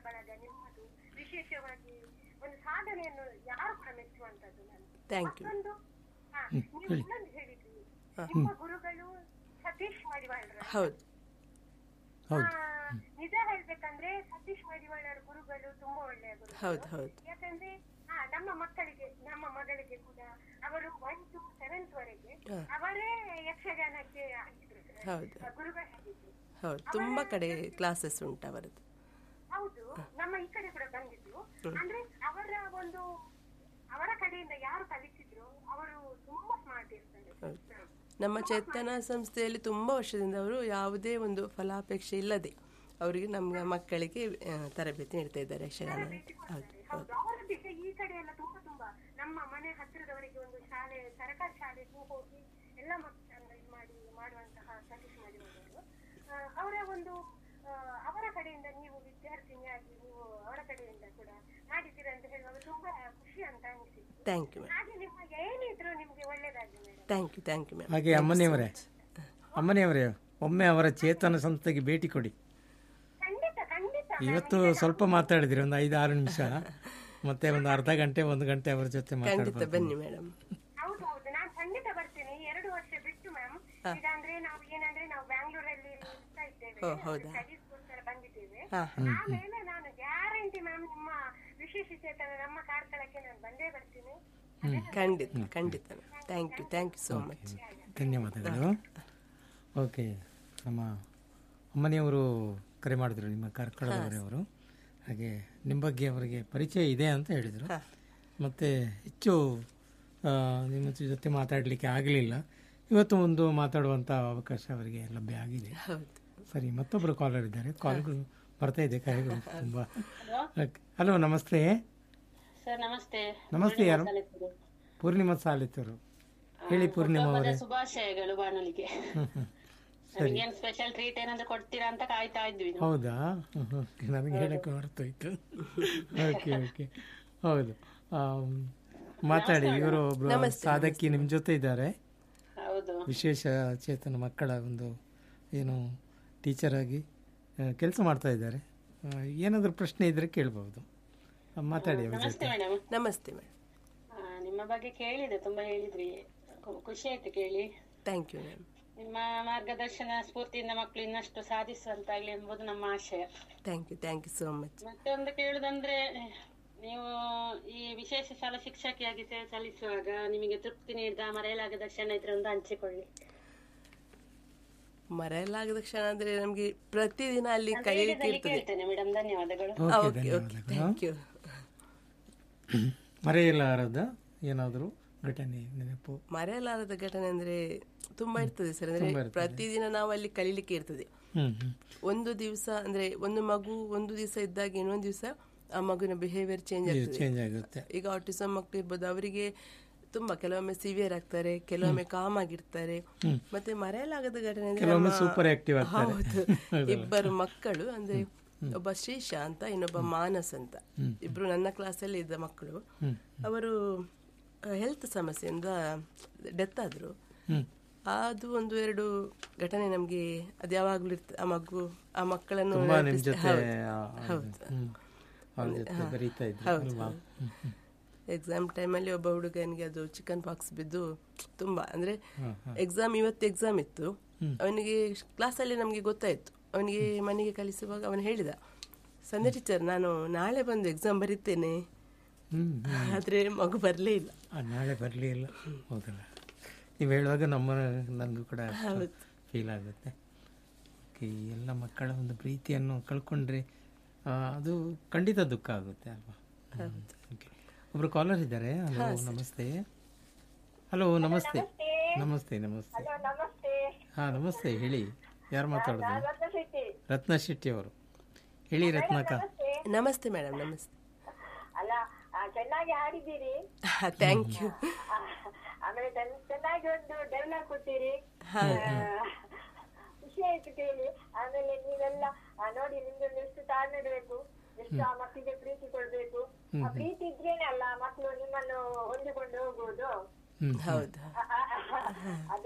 ಬಳಗ ನಿಮ್ಮದು ವಿಶೇಷವಾಗಿ ಒಂದು ಸಾಧನೆಯನ್ನು ಯಾರು ಕೂಡ ಮೆಚ್ಚುವಂತದ್ದು ನಾನು ಥ್ಯಾಂಕ್ ಯು ಒಂದು ಹಾ, ನೀವು ಇನ್ನೊಂದು ಹೇಳಿದ್ರಿ ನಿಮ್ಮ ಗುರುಗಳು ಸತೀಶ್ ಮಡಿವಾಳ್ರ ಹೌದು ಹೌದು ಆ, ನಿಜ ಹೇಳ್ಬೇಕಂದ್ರೆ ಸತೀಶ್ ಮಡಿವಾಳರ ಗುರುಗಳು ತುಂಬಾ ಒಳ್ಳೆಯ ಗುರು ಹೌದು ಹೌದು ಯಾಕಂದ್ರೆ ಹಾ ನಮ್ಮ ಮಕ್ಕಳಿಗೆ ನಮ್ಮ ಮಗಳಿಗೆ ಕೂಡ ಅವರು ಒನ್ ಟು ಸೆವೆಂತ್ ವರೆಗೆ ಹಾ. ಅವರೇ ಯಕ್ಷಗಾನಕ್ಕೆ ಆಗಿದ್ರು ಹೌದು ಗುರುಗಳಾಗಿದ್ರು ಹೌದು ತುಂಬ ಕಡೆ ಕ್ಲಾಸಸ್ ಉಂಟು ಅವರದ್ದು ಹೌದು ನಮ್ಮ ಈ ಕಡೆ ಕೂಡ ಬಂದಿದ್ರು ಅಂದ್ರೆ ಅವರ ಒಂದು ಅವರ ಕಡೆಯಿಂದ ಯಾರು ಕಲಿಸಿದ್ರು ಅವರು ತುಂಬಾ ಸ್ಮಾರ್ಟ್ ಇರ್ತಾರೆ ಹೌದು. ನಮ್ಮ ಚೇತನ ಸಂಸ್ಥೆಯಲ್ಲಿ ತುಂಬ ವರ್ಷದಿಂದ ಅವರು ಯಾವುದೇ ಒಂದು ಫಲಾಪೇಕ್ಷೆ ಇಲ್ಲದೆ ಅವರಿಗೆ ನಮ್ಮ ಮಕ್ಕಳಿಗೆ ಆ, ತರಬೇತಿ ನೀಡ್ತಾ ಇದ್ದಾರೆ ಯಕ್ಷಗಾನ ಹೌದು ಹೌದು ಅವರ ಬಿಟ್ಟು ಈ ಕಡೆ ಎಲ್ಲ ತುಂಬಾ ತುಂಬಾ ನಮ್ಮ ಮನೆ ಹತ್ತಿರದವರೆಗೆ ಒಂದು ಶಾಲೆ ಸರ್ಕಾರಿ ಶಾಲೆಗೂ ಹೋಗಿ ಎಲ್ಲ ಮಕ್ಕಳನ್ನ ಇದು ಮಾಡಿ ಮಾಡುವಂತಹ ಸತೀಶ್ ಮಾಡಿರುವವರು ಅವರ ಒಂದು ಆ, ಅವರ ಕಡೆಯಿಂದ ನೀವು ವಿದ್ಯಾರ್ಥಿನಿಯಾಗಿ ನೀವು ಅವರ ಕಡೆಯಿಂದ ಕೂಡ ಮಾಡಿದ್ದೀರಾ ಅಂತ ಹೇಳುವಾಗ ತುಂಬಾ ಖುಷಿ ಅಂತ ಅನಿಸಿತ್ತು ಥ್ಯಾಂಕ್ ಯು ಮ್ಯಾಮ್ ಹಾಗೆ ನಿಮ್ಮ ಏನಿದ್ರು ನಿಮ್ಗೆ ಒಳ್ಳೇದಾಗಿ madam thank you thank you ma'am ಹಾಗೆ ಅಮ್ಮನಿಯವರೇ ಅಮ್ಮನಿಯವರೇ ಒಮ್ಮೆ ಅವರ ಚೇತನ ಸಂಸ್ಥೆಗೆ ಭೇಟಿ ಕೊಡಿ ಖಂಡಿತ ಖಂಡಿತ ಇವತ್ತು ಸ್ವಲ್ಪ ಮಾತಾಡಿದಿರಿ ಒಂದು ಐದು ಆರು ನಿಮಿಷ ಮತ್ತೆ ಒಂದು ಅರ್ಧ ಗಂಟೆ ಒಂದು ಗಂಟೆ ಅವರ ಜೊತೆ ಖಂಡಿತ ಮಾತಾಡ್ಬೋದು ಬನ್ನಿ ಮೇಡಮ್ ಹೌದು ಹೌದು ನಾನು ಖಂಡಿತ ಬರ್ತೀನಿ ಎರಡು ವರ್ಷ ಬಿಟ್ಟು ಮ್ಯಾಮ್ ಈಗ ಅಂದ್ರೆ ನಾವು ಏನಂದ್ರೆ ನಾವು ಬ್ಯಾಂಗ್ಳೂರಲ್ಲಿ ಇರ್ತಾ ಇದ್ದೇವೆ ಓ, ಹೌದಾ? ಸ್ಟಡೀಸ್ಗೋಸ್ಕರ ಬಂದಿದ್ದೇವೆ ಹಾ ಆಮೇಲೆ ನಾನು ಗ್ಯಾರಂಟಿ ಮ್ಯಾಮ್ ನಿಮ್ಮ ವಿಶೇಷ ಚೇತನ ನಮ್ಮ ಕಾರ್ಕಳಕ್ಕೆ ನಾನು ಬಂದೇ ಬರ್ತೀನಿ ಖಂಡಿತ ಖಂಡಿತ thank you thank you so much ಧನ್ಯವಾದಗಳು ಓಕೆ ನಮ್ಮ ಅಮ್ಮನಿಯವರು ಕರೆ ಮಾಡಿದ್ರು ನಿಮ್ಮ ಕಾರ್ಕಳದವರವರು ಹಾಗೆ ನಿಮ್ಮ ಬಗ್ಗೆ ಅವರಿಗೆ ಪರಿಚಯ ಇದೆ ಅಂತ ಹೇಳಿದರು ಮತ್ತು ಹೆಚ್ಚು ಆ, ನಿಮ್ಮ ಜೊತೆ ಮಾತಾಡಲಿಕ್ಕೆ ಆಗಲಿಲ್ಲ ಇವತ್ತು ಒಂದು ಮಾತಾಡುವಂಥ ಅವಕಾಶ ಅವರಿಗೆ ಲಭ್ಯ ಆಗಿದೆ ಹೌದು ಸರಿ ಮತ್ತೊಬ್ಬರು ಕಾಲರ್ ಇದ್ದಾರೆ ಕಾಲ್ಗಳು ಬರ್ತಾ ಇದೆ ಕರೆಗಳು ತುಂಬ ಹಲೋ ನಮಸ್ತೆ ಸರ್ ನಮಸ್ತೆ ನಮಸ್ತೆ ಯಾರು ಪೂರ್ಣಿಮಾ ಸಾಲಿತರು ಹೇಳಿ ಪೂರ್ಣಿಮಾ ಅವರೇ ಶುಭಾಶಯಗಳು ಬಾಣಲಿಗೆ ಹ್ಮ್, ಹ್ಮ್. ನಮಗೇನ್ ಸ್ಪೆಷಲ್ ಟ್ರೀಟ್ ಏನಾದ್ರು ಕೊಡ್ತೀರಾ ಅಂತ ಕಾಯ್ತಾ ಇದ್ವಿ ನಾವು. ಹೌದಾ ಹ್ಮ್, ಹ್ಮ್. ನನಗೆ ಹೇಳಕ್ಕೆ ಹೊರತೋಯ್ತು ಓಕೆ ಓಕೆ ಹೌದು ಆಮ್, ಮಾತಾಡಿ ಇವರು ಒಬ್ರು ಸಾಧಕಿ ನಿಮ್ಮ ಜೊತೆ ಇದ್ದಾರೆ ಹೌದು ವಿಶೇಷ ಚೇತನ ಮಕ್ಕಳ ಒಂದು ಏನು ಟೀಚರ್ ಆಗಿ ಕೆಲಸ ಮಾಡ್ತಾ ಇದ್ದಾರೆ ಆ, ಏನಾದರೂ ಪ್ರಶ್ನೆ ಇದ್ರೆ ಕೇಳ್ಬೋದು ಆ, ಮಾತಾಡಿ ಅವ್ರ ಜೊತೆ ನಮಸ್ತೆ ಮೇಡಮ್ ನಮಸ್ತೆ ಮೇಡಮ್ ನಿಮ್ಮ ಬಗ್ಗೆ ಕೇಳಿದೆ ತುಂಬಾ ಹೇಳಿದ್ರಿ ಖು- ಖುಷಿ ಆಯ್ತು ಕೇಳಿ ಥ್ಯಾಂಕ್ ಯು ಮ್ಯಾಮ್ ನಿಮ್ಮ ಮಾರ್ಗದರ್ಶನ ಸ್ಫೂರ್ತಿಯಿಂದ ಮಕ್ಕಳು ಇನ್ನಷ್ಟು ಸಾಧಿಸುವಂತಾಗ್ಲಿ ಎಂಬುದು ನಮ್ಮ ಆಶಯ thank you thank you so much ಮತ್ತೆ ಒಂದು ಕೇಳುದಂದ್ರೆ ನೀವು ಈ ವಿಶೇಷ ಶಾಲಾ ಶಿಕ್ಷಕಿಯಾಗಿ ಸೇವೆ ಸಲ್ಲಿಸುವಾಗ ನಿಮಗೆ ತೃಪ್ತಿ ನೀಡಿದ ಮರೆಯಲಾಗದ ಕ್ಷಣ ಇದ್ರೆ ಒಂದು ಹಂಚಿಕೊಳ್ಳಿ ಮರೆಯಲಾಗದ ಕ್ಷಣ ಅಂದ್ರೆ ನಮಗೆ ಪ್ರತಿದಿನ ಅಲ್ಲಿ ಕಲಿಯಲಿಕ್ಕೆ ಇರ್ತದೆ ಕೇಳ್ತೇನೆ ಮೇಡಮ್ ಧನ್ಯವಾದಗಳು ಓಕೆ ಓಕೆ ಥ್ಯಾಂಕ್ ಯು ಮರೆಯಲಾರದ ಏನಾದರೂ ಘಟನೆ ನೆನಪು ಮರೆಯಲಾರದ ಘಟನೆ ಅಂದ್ರೆ ತುಂಬಾ ಇರ್ತದೆ ಸರ್ ಅಂದ್ರೆ ಪ್ರತಿದಿನ ನಾವು ಅಲ್ಲಿ ಕಲೀಲಿಕ್ಕೆ ಇರ್ತದೆ ಹ್ಮ್ ಹ್ಮ್ ಒಂದು ದಿವಸ ಅಂದ್ರೆ ಒಂದು ಮಗು ಒಂದು ದಿವಸ ಇದ್ದಾಗ ಇನ್ನೊಂದು ದಿವಸ ಆ ಮಗುವಿನ ಬಿಹೇವಿಯರ್ ಚೇಂಜ್ ಆಗ್ತದೆ ಚೇಂಜ್ ಆಗುತ್ತೆ ಈಗ ಆಟಿಸಮ್ ಮಕ್ಕಳು ಇರ್ಬೋದು ಅವರಿಗೆ ತುಂಬಾ ಕೆಲವೊಮ್ಮೆ ಸಿವಿಯರ್ ಆಗ್ತಾರೆ ಕೆಲವೊಮ್ಮೆ ಕಾಮ್ ಆಗಿರ್ತಾರೆ ಮತ್ತೆ ಮರೆಯಲಾಗದ ಘಟನೆ ಅಂದ್ರೆ ಕೆಲವೊಮ್ಮೆ ನಮ್ಮ- ಸೂಪರ್ ಆಕ್ಟಿವ್ ಆಗ್ತಾರೆ ಹೌದು ಇಬ್ಬರು ಮಕ್ಕಳು ಅಂದ್ರೆ ಒಬ್ಬ ಶ್ರೀಶ ಅಂತ ಇನ್ನೊಬ್ಬ ಮಾನಸ್ ಅಂತ ಇಬ್ರು ನನ್ನ ಕ್ಲಾಸಲ್ಲಿ ಇದ್ದ ಮಕ್ಕಳು ಅವರು ಹೆಲ್ತ್ ಸಮಸ್ಯೆಯಿಂದ ಡೆತ್ ಆದ್ರು ಹ್ಮ್ ಅದು ಒಂದು ಎರಡು ಘಟನೆ ನಮ್ಗೆ ಅದು ಯಾವಾಗ್ಲೂ ಇರ್ತ ಆ ಮಗು ಆ ಮಕ್ಕಳನ್ನು ತುಂಬಾ ನಿಮ್ ನೆನಪಿಸ್ತಾ- ಜೊತೆ ಹೌದು. ಆ, ಹೌದು ಹ್ಮ್. ಅವ್ರ ಜೊತೆ ಬರೀತಾ ಇದ್ರು ಹೌದು, ಅಲ್ವಾ ಹೌದು. ಹ್ಮ್, ಹ್ಮ್. ಎಕ್ಸಾಮ್ ಟೈಮಲ್ಲಿ ಒಬ್ಬ ಹುಡುಗನಿಗೆ ಅದು ಚಿಕನ್ ಪಾಕ್ಸ್ ಬಿದ್ದು ತುಂಬಾ ಅಂದ್ರೆ ಹ್ಮ್, ಹ್ಮ್. ಎಕ್ಸಾಮ್ ಇವತ್ತು ಎಕ್ಸಾಮ್ ಇತ್ತು ಅವನಿಗೆ ಕ್ಲಾಸಲ್ಲಿ ನಮಗೆ ಗೊತ್ತಾಯ್ತು ಅವನಿಗೆ ಮನೆಗೆ ಕಲಿಸುವಾಗ ಅವನು ಹೇಳಿದ ಸಂಧ್ಯಾ ಟೀಚರ್ ನಾನು ನಾಳೆ ಬಂದು ಎಕ್ಸಾಮ್ ಬರೀತೇನೆ ಹ್ಮ್ ಹ್ಮ್. ಆದ್ರೆ ಮಗು ಬರಲೇ ಇಲ್ಲ ಆ, ನಾಳೆ ಬರಲಿ ಇಲ್ಲ ಹೌದಲ್ಲ ನೀವು ಹೇಳುವಾಗ ನಮ್ಮ ನನಗೂ ಕೂಡ ಫೀಲ್ ಆಗುತ್ತೆ ಓಕೆ ಎಲ್ಲ ಮಕ್ಕಳ ಒಂದು ಪ್ರೀತಿಯನ್ನು ಕಳ್ಕೊಂಡ್ರೆ ಆ, ಅದು ಖಂಡಿತ ದುಃಖ ಆಗುತ್ತೆ ಅಲ್ವಾ ಓಕೆ ಒಬ್ರು ಕಾಲರ್ ಇದ್ದಾರೆ ಹಲೋ ನಮಸ್ತೆ ಹಲೋ ನಮಸ್ತೆ ನಮಸ್ತೆ ನಮಸ್ತೆ ನಮಸ್ತೆ ಹಾ ನಮಸ್ತೆ ಹೇಳಿ ಯಾರು ಮಾತಾಡೋದು ರತ್ನ ಶೆಟ್ಟಿ ಅವರು ಹೇಳಿ ರತ್ನಕ್ಕ ನಮಸ್ತೆ ಮೇಡಮ್ ನಮಸ್ತೆ ಅಲ್ಲ ಆ, ಚೆನ್ನಾಗಿ ಹಾಡಿದ್ದೀರಿ ಥ್ಯಾಂಕ್ ಯು ಆ, ಆಮೇಲೆ ಚೆನ್ನ- ಚೆನ್ನಾಗಿ ಒಂದು ಡೆವಲಪ್ ಕೊಟ್ಟಿರಿ ಖುಷಿ ಆಯ್ತು ಕೇಳಿ ಆಮೇಲೆ ನೀವೆಲ್ಲ ಆ, ನೋಡಿ ನಿಮ್ದೊಂದು ಎಷ್ಟು ತಾಳ್ಮೆ ಬೇಕು ಎಷ್ಟು ಆ ಮಕ್ಕಳಿಗೆ ಪ್ರೀತಿ ಕೊಡ್ಬೇಕು ಆ ಪ್ರೀತಿ ಇದ್ರೇನೆ ಅಲ್ಲ ಮಕ್ಕಳು ನಿಮ್ಮನ್ನು ಹೊಂದಿಕೊಂಡು ಹೋಗುವುದು ಹ್ಮ್ ಹೌದು ಆ, ಆ, ಆ, ಅದು